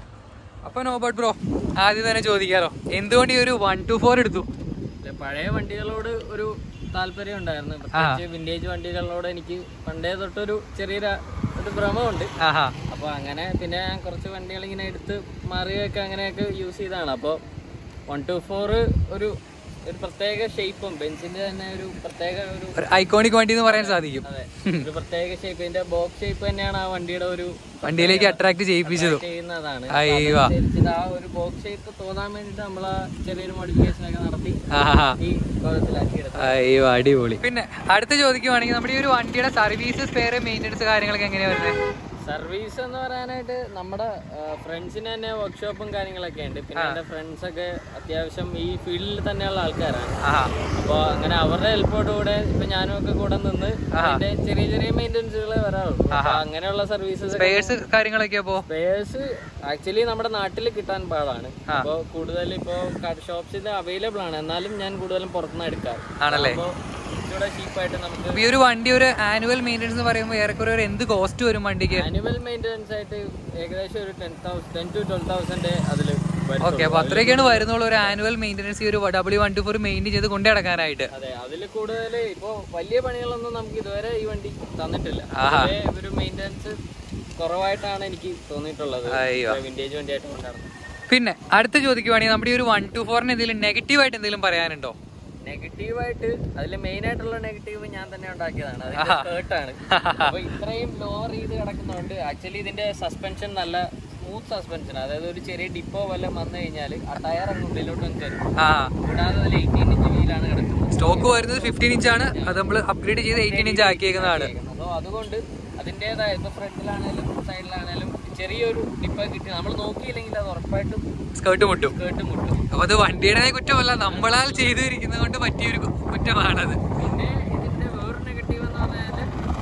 അപ്പൊ നോബർട്ട് ബ്രോ ആദ്യം തന്നെ ചോദിക്കാലോ എന്തുകൊണ്ട് ഈ ഒരു വൺ ടു ഫോർ എടുത്തു ഇല്ല, പഴയ വണ്ടികളോട് ഒരു താല്പര്യം ഉണ്ടായിരുന്നു പ്രത്യേകിച്ച് വിന്റേജ് വണ്ടികളോട് എനിക്ക് പണ്ടേ തൊട്ടൊരു ചെറിയൊരു ഒരു ഭ്രമമുണ്ട് ആഹാ അപ്പോൾ അങ്ങനെ പിന്നെ ഞാൻ കുറച്ച് വണ്ടികൾ ഇങ്ങനെ എടുത്ത് മാറിയൊക്കെ അങ്ങനെയൊക്കെ യൂസ് ചെയ്തതാണ് അപ്പോൾ വൺ ടു ഫോർ ഒരു ഒരു പ്രത്യേക ഷേപ്പും ബെഞ്ചിന്റെ തന്നെ ഒരു പ്രത്യേക ഒരു ഒരു ഐക്കോണിക് വണ്ടി എന്ന് പറയാൻ സാധിക്കും അതെ ഒരു പ്രത്യേക ഷേപ്പ് ഇതിന്റെ ബോക്സ് ഷേപ്പ് തന്നെയാണ് ആ വണ്ടിയുടെ ഒരു വണ്ടിയിലേക്ക് അട്രാക്ട് ചെയ്യിപ്പിച്ചതും ചെയ്യുന്നതാണ് അയ്യോ അനുസരിച്ചിട്ട് ആ ഒരു ബോക്സ് ഷേപ്പ് തോന്നാൻ വേണ്ടിയിട്ട് നമ്മൾ ആ ചെറിയൊരു മോഡിഫിക്കേഷൻ ഒക്കെ നടത്തി ആഹാ ഈ കോലത്തിലാക്കി എടുത്തു അയ്യോ അടിപൊളി പിന്നെ അടുത്ത് ചോദിക്കുവാണെങ്കിൽ നമ്മുടെ ഈ ഒരു വണ്ടിയുടെ സർവീസ് സ്പെയർ മെയിൻ്റെനൻസ് കാര്യങ്ങളൊക്കെ എങ്ങനെയാ വരുന്നത് സർവീസ് എന്ന് പറയാനായിട്ട് നമ്മുടെ ഫ്രണ്ട്സിന് തന്നെ വർക്ക്ഷോപ്പും കാര്യങ്ങളൊക്കെ ഉണ്ട് പിന്നെ എൻ്റെ ഫ്രണ്ട്സ് ഒക്കെ അത്യാവശ്യം ഈ ഫീൽഡിൽ തന്നെയുള്ള ആൾക്കാരാണ് ആഹാ അപ്പോൾ അങ്ങനെ അവരുടെ ഹെൽപ്പോട് കൂടെ ഇപ്പൊ ഞാനും ഒക്കെ കൂടെ നിന്ന് അതിന്റെ ചെറിയ ചെറിയ മെയിൻ്റെനൻസുകളെ വരാറുള്ളൂ അപ്പൊ അങ്ങനെയുള്ള സർവീസസ് സ്പെയർസ് കാര്യങ്ങളൊക്കെ അപ്പോ സ്പെയർസ് ആക്ച്വലി നമ്മുടെ നാട്ടിൽ കിട്ടാൻ പാടാണ് അപ്പോൾ കൂടുതൽ ഇപ്പോൾ ഷോപ്സിൽ അവൈലബിൾ ആണ് എന്നാലും ഞാൻ കൂടുതലും പുറത്തുനിന്ന് എടുക്കാം ആണല്ലേ അപ്പോൾ ഇച്ചിരി ചീപ്പായിട്ട് നമുക്ക് അപ്പൊ ഈ ഒരു വണ്ടി ഒരു ആനുവൽ മെയിൻ്റെനൻസ് എന്ന് പറയുമ്പോൾ ഏറെക്കുറെ ഒരു എന്ത് കോസ്റ്റ് വരും വണ്ടിക്ക് ആനുവൽ മെയിൻ്റെനൻസ് ആയിട്ട് ഏകദേശം ഒരു ten thousand ten to twelve thousand അതിൽ ഓക്കെ അപ്പൊ അത്രയൊക്കെയാണ് വരുന്നുള്ളൂ ഒരു ആനുവൽ മെയിൻ്റെനൻസ് ഈ ഒരു W one two four maintain ചെയ്ത് കൊണ്ടു നടക്കാനായിട്ട് അതെ അതിൽ കൂടുതൽ ഇപ്പോൾ വലിയ പണികളൊന്നും നമുക്ക് ഇതുവരെ ഈ വണ്ടി തന്നിട്ടില്ല ആഹാ. പൊതുവേ ഒരു മെയിൻ്റെനൻസ് കുറവായിട്ടാണ് എനിക്ക് തോന്നിയിട്ടുള്ളത് അയ്യോ. വിന്റേജ് വണ്ടിയായിട്ട് കൊണ്ടാടുന്നത് പിന്നെ അടുത്ത് ചോദിക്കുവാണെങ്കിൽ നമ്മുടെ ഈ ഒരു വൺ ടു ഫോറിന് എന്തെങ്കിലും നെഗറ്റീവ് ആയിട്ട് എന്തെങ്കിലും പറയാനുണ്ടോ നെഗറ്റീവായിട്ട് അതിൽ മെയിൻ ആയിട്ടുള്ള നെഗറ്റീവ് ഞാൻ തന്നെ ഉണ്ടാക്കിയതാണ് അതിന്റെ സ്കേർട്ടാണ് അപ്പൊ ഇത്രയും ലോവർ ചെയ്ത് കിടക്കുന്നതുകൊണ്ട് ആക്ച്വലി ഇതിന്റെ സസ്പെൻഷൻ നല്ല സ്മൂത്ത് സസ്പെൻഷൻ അതായത് ഒരു ചെറിയ ഡിപ്പോ വല്ലതും വന്നു കഴിഞ്ഞാൽ ആ ടയർ അങ്ങ് ഉള്ളിലോട്ട് അങ്ങ് കയറും ആ കൂടാതെ അതിൽ എയ്റ്റീൻ ഇഞ്ച് വീലാണ് കിടക്കുന്നത് സ്റ്റോക്ക് വരുന്നത് ഫിഫ്റ്റീൻ ഇഞ്ച് ആണ് അത് നമ്മൾ അപ്ഗ്രേഡ് ചെയ്ത് എയ്റ്റീൻ ഇഞ്ച് ആക്കിയേക്കുന്നതാണ് അപ്പോൾ അതുകൊണ്ട് അതിൻ്റെതായ ഇപ്പൊ ഫ്രണ്ടിലാണേലും സൈഡിലാണേലും ചെറിയൊരു ഡിപ്പോ കിട്ടി നമ്മൾ നോക്കിയില്ലെങ്കിൽ അത് ഉറപ്പായിട്ടും സ്കേർട്ട് മുട്ടും കേട്ട് മുട്ടും അപ്പൊ അത് വണ്ടിയുടെ കുറ്റമല്ല നമ്മളാൽ ചെയ്തിരിക്കുന്നത് കൊണ്ട് പറ്റിയൊരു കുറ്റമാണത് പിന്നെ ഇതിന്റെ വേറൊരു നെഗറ്റീവ് എന്ന് പറഞ്ഞാല്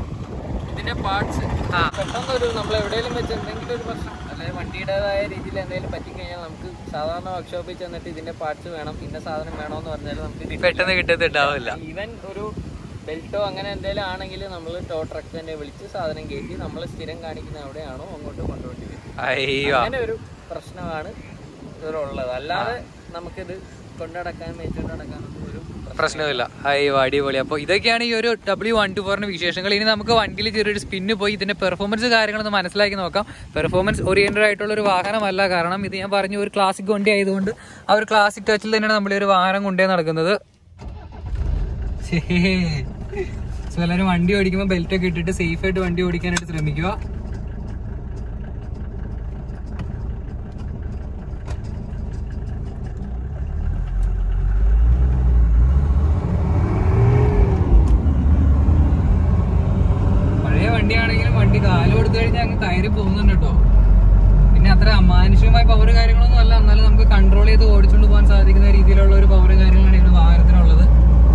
ഇതിന്റെ പാർട്സ് ആ. പെട്ടെന്ന് ഒരു നമ്മൾ എവിടെയെങ്കിലും വെച്ച് എന്തെങ്കിലും ഒരു പ്രശ്നം അല്ലെങ്കിൽ വണ്ടിയുടേതായ രീതിയിൽ എന്തെങ്കിലും പറ്റിക്കഴിഞ്ഞാൽ നമുക്ക് സാധാരണ വർക്ക്ഷോപ്പിൽ ചെന്നിട്ട് ഇതിന്റെ പാർട്സ് വേണം ഇന്ന സാധനം വേണമെന്ന് പറഞ്ഞാൽ നമുക്ക് കിട്ടില്ല. പെട്ടെന്ന് കിട്ടത്തുണ്ടാവില്ല ഈവൻ ഒരു ബെൽറ്റോ അങ്ങനെ എന്തെങ്കിലും ആണെങ്കിൽ നമ്മൾ ടോ ട്രക്ക് തന്നെ വിളിച്ച് സാധനം കയറ്റി നമ്മൾ സ്ഥിരം കാണിക്കുന്ന എവിടെയാണോ അങ്ങോട്ട് കൊണ്ടുപോയി അയ്യോ അങ്ങനെ ഒരു പ്രശ്നമാണ് ഇതിലുള്ളത് അല്ലാതെ നമുക്കിത് കൊണ്ടുനടക്കാൻ മേച്ചോണ്ട് നടക്കാനൊന്നും ഒരു പ്രശ്നം പ്രശ്നമില്ല അയ്യോ അടിപൊളി അപ്പോൾ ഇതൊക്കെയാണ് ഈ ഒരു ഡബ്ല്യു വൺ ടു ഫോറിന്റെ വിശേഷങ്ങൾ ഇനി നമുക്ക് വണ്ടിയിൽ ചെറിയൊരു സ്പിന്ന് പോയി ഇതിന്റെ പെർഫോമൻസ് കാര്യങ്ങളൊന്ന് മനസ്സിലാക്കി നോക്കാം പെർഫോമൻസ് ഓറിയന്റഡ് ആയിട്ടുള്ള ഒരു വാഹനമല്ല കാരണം ഇത് ഞാൻ പറഞ്ഞു ഒരു ക്ലാസിക് വണ്ടി ആയതുകൊണ്ട് ആ ഒരു ക്ലാസിക് ടച്ചിൽ തന്നെയാണ് നമ്മൾ ഈ ഒരു വാഹനം കൊണ്ടേ നടക്കുന്നത് സോ എല്ലാവരും വണ്ടി ഓടിക്കുമ്പോൾ ബെൽറ്റ് ഒക്കെ ഇട്ടിട്ട് സേഫ് ആയിട്ട് വണ്ടി ഓടിക്കാനായിട്ട് ശ്രമിക്കുക പഴയ വണ്ടിയാണെങ്കിലും വണ്ടി കാല് കൊടുത്തു കഴിഞ്ഞാൽ അങ്ങ് കയറി പോകുന്നുണ്ട് കേട്ടോ പിന്നെ അത്ര അമാനുഷികമായ പവർ കാര്യങ്ങളൊന്നും അല്ല എന്നാലും നമുക്ക് കൺട്രോൾ ചെയ്ത് ഓടിച്ചുകൊണ്ട് പോകാൻ സാധിക്കുന്ന രീതിയിലുള്ള ഒരു പവർ കാര്യങ്ങളാണ് ഈ ഒരു വാഹനത്തിനുള്ളത്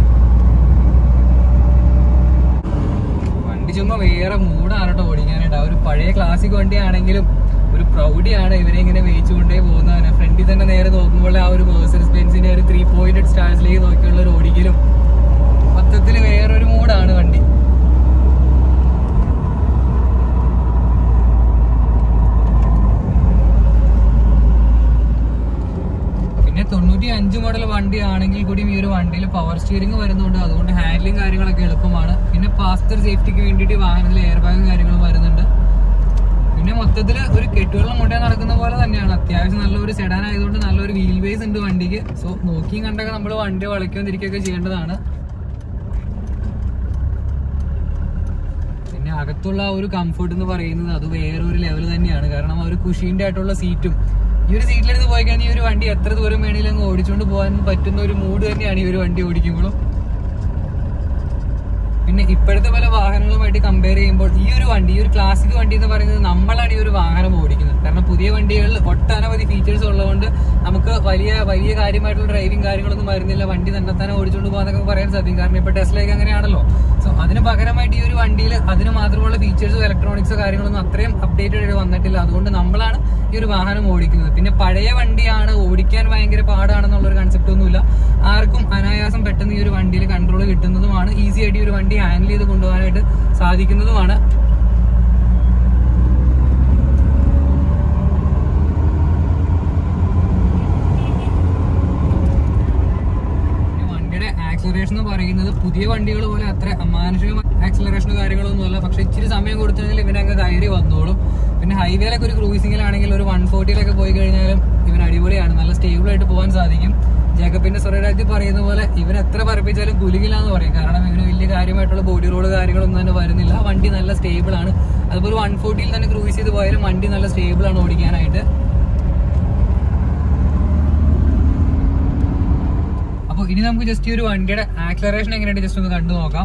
വണ്ടി ചുമ്മാ വേറെ മൂടാണ് കേട്ടോ ഓടിക്കാനായിട്ട് ആ ഒരു പഴയ ക്ലാസിക് വണ്ടിയാണെങ്കിലും ഒരു പ്രൗഡിയാണ് ഇവരെ ഇങ്ങനെ വേയിച്ചുകൊണ്ടേ പോകുന്നതിന് ഫ്രണ്ടിൽ തന്നെ നേരെ നോക്കുമ്പോൾ ആ ഒരു മേഴ്സറിസ് ബെൻസിന്റെ ഒരു ത്രീ പോയിന്റ് സ്റ്റാൻസിലേക്ക് നോക്കിയുള്ള ഒരു ഓടിക്കലും മൊത്തത്തിൽ വേറൊരു മൂടാണ് വണ്ടി പിന്നെ തൊണ്ണൂറ്റി അഞ്ച് മോഡൽ വണ്ടി ആണെങ്കിൽ കൂടി ഈ ഒരു വണ്ടിയിൽ പവർ സ്റ്റിയറിംഗ് വരുന്നുണ്ട് അതുകൊണ്ട് ഹാൻഡ്ലിംഗ് കാര്യങ്ങളൊക്കെ എളുപ്പമാണ് പിന്നെ പാസ്റ്റർ സേഫ്റ്റിക്ക് വേണ്ടിയിട്ട് വാഹനത്തിൽ എയർ ബാഗും കാര്യങ്ങളും വരുന്നുണ്ട് പിന്നെ മൊത്തത്തിൽ ഒരു കെട്ടുവെള്ളം കൊണ്ടേ നടക്കുന്ന പോലെ തന്നെയാണ് അത്യാവശ്യം നല്ലൊരു സെഡാൻ ആയതുകൊണ്ട് നല്ലൊരു വീൽ ബേസ് ഉണ്ട് വണ്ടിക്ക് സോ നോക്കിയും കണ്ടൊക്കെ നമ്മൾ വണ്ടി വളയ്ക്കൊണ്ടിരിക്കുകയൊക്കെ ചെയ്യേണ്ടതാണ് പിന്നെ അകത്തുള്ള ആ ഒരു കംഫർട്ട് എന്ന് പറയുന്നത് അത് വേറൊരു ലെവൽ തന്നെയാണ് കാരണം ആ ഒരു കുഷീൻ്റെ ആയിട്ടുള്ള സീറ്റും ഈ ഒരു സീറ്റിലെടുത്ത് പോയി കഴിഞ്ഞാൽ ഈ ഒരു വണ്ടി എത്ര ദൂരം വേണമെങ്കിലും അങ്ങ് ഓടിച്ചുകൊണ്ട് പോകാൻ പറ്റുന്ന ഒരു മൂഡ് തന്നെയാണ് ഈ ഒരു വണ്ടി ഓടിക്കുമ്പോഴും പിന്നെ ഇപ്പോഴത്തെ പല വാഹനങ്ങളുമായിട്ട് കമ്പയർ ചെയ്യുമ്പോൾ ഈ ഒരു വണ്ടി ഈ ഒരു ക്ലാസിക് വണ്ടി എന്ന് പറയുന്നത് നമ്മളാണ് ഈ ഒരു വാഹനം ഓടിക്കുന്നത് കാരണം പുതിയ വണ്ടികളിൽ ഒട്ടനവധി ഫീച്ചേഴ്സ് ഉള്ളതുകൊണ്ട് നമുക്ക് വലിയ വലിയ കാര്യമായിട്ടുള്ള ഡ്രൈവിംഗ് കാര്യങ്ങളൊന്നും വരുന്നില്ല വണ്ടി തന്നെ തന്നെ ഓടിച്ചുകൊണ്ട് പോകാന്നൊക്കെ പറയാൻ സാധിക്കും കാരണം ഇപ്പൊ ടെസ്ലയൊക്കെ അങ്ങനെയാണല്ലോ സോ അതിന് പകരമായിട്ട് ഈ ഒരു വണ്ടിയിൽ അതിന് മാത്രമുള്ള ഫീച്ചേഴ്സോ ഇലക്ട്രോണിക്സോ കാര്യങ്ങളൊന്നും അത്രയും അപ്ഡേറ്റഡ് ആയിട്ട് വന്നിട്ടില്ല അതുകൊണ്ട് നമ്മളാണ് ഈ ഒരു വാഹനം ഓടിക്കുന്നത് പിന്നെ പഴയ വണ്ടിയാണ് ഓടിക്കാൻ ഭയങ്കര പാടാണെന്നുള്ള ഒരു കൺസെപ്റ്റ് ഒന്നുമില്ല ആർക്കും അനായാസം പെട്ടെന്ന് ഈ ഒരു വണ്ടിയിൽ കൺട്രോൾ കിട്ടുന്നതുമാണ് ഈസി ആയിട്ട് ഈ ഒരു വണ്ടി ഹാൻഡിൽ ചെയ്ത് കൊണ്ടുപോകാനായിട്ട് സാധിക്കുന്നതുമാണ് ഈ വണ്ടിയുടെ ആക്സലറേഷൻ എന്ന് പറയുന്നത് പുതിയ വണ്ടികൾ പോലെ അത്ര അമാനുഷിക ആക്സലറേഷനും കാര്യങ്ങളൊന്നും അല്ല പക്ഷെ ഇച്ചിരി സമയം കൊടുത്തെങ്കിൽ ഇവനങ്ങ് കയറി വന്നോളും പിന്നെ ഹൈവേയിലൊക്കെ ഒരു ക്രൂസിങ്ങിലാണെങ്കിൽ ഒരു വൺ ഫോർട്ടിയിലൊക്കെ പോയി കഴിഞ്ഞാലും ഇവൻ അടിപൊളിയാണ് നല്ല സ്റ്റേബിൾ ആയിട്ട് പോകാൻ സാധിക്കും ജേക്കബിന്റെ സ്വരരാജ്യത്തിൽ പറയുന്ന പോലെ ഇവൻ എത്ര പറപ്പിച്ചാലും കുലുകില്ല എന്ന് പറയും കാരണം ഇവന് വലിയ കാര്യമായിട്ടുള്ള ബോഡി റോഡ് കാര്യങ്ങളൊന്നും തന്നെ വരുന്നില്ല വണ്ടി നല്ല സ്റ്റേബിൾ ആണ് അതുപോലെ വൺ ഫോർട്ടിയിൽ തന്നെ ക്രൂസ് ചെയ്ത് പോയാലും വണ്ടി നല്ല സ്റ്റേബിൾ ആണ് ഓടിക്കാനായിട്ട് അപ്പോൾ ഇനി നമുക്ക് ജസ്റ്റ് ഈ ഒരു വണ്ടിയുടെ ആക്സലറേഷൻ എങ്ങനെയുണ്ട് ജസ്റ്റ് ഒന്ന് കണ്ടു നോക്കാം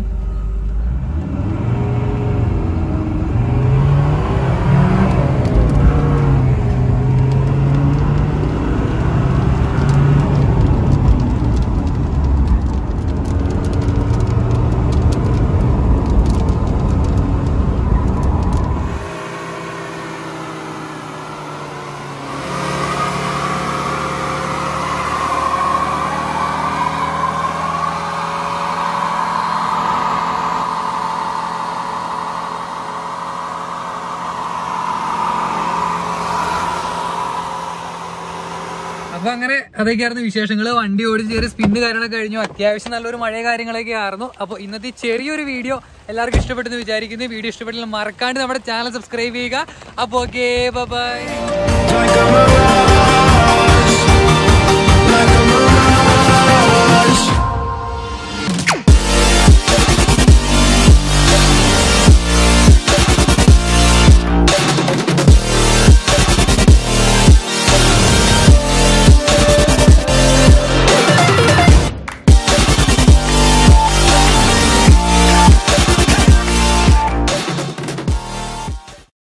അപ്പൊ അങ്ങനെ അതൊക്കെയായിരുന്നു വിശേഷങ്ങൾ വണ്ടി ഓടിച്ച് ചെറിയ സ്പിന്ന് കാര്യങ്ങളൊക്കെ കഴിഞ്ഞു അത്യാവശ്യം നല്ലൊരു മഴ കാര്യങ്ങളൊക്കെ ആയിരുന്നു അപ്പോൾ ഇന്നത്തെ ഈ ചെറിയൊരു വീഡിയോ എല്ലാവർക്കും ഇഷ്ടപ്പെട്ടെന്ന് വിചാരിക്കുന്നു വീഡിയോ ഇഷ്ടപ്പെട്ടില്ല മറക്കാണ്ട് നമ്മുടെ ചാനൽ സബ്സ്ക്രൈബ് ചെയ്യുക അപ്പോൾ okay bye Like a mirage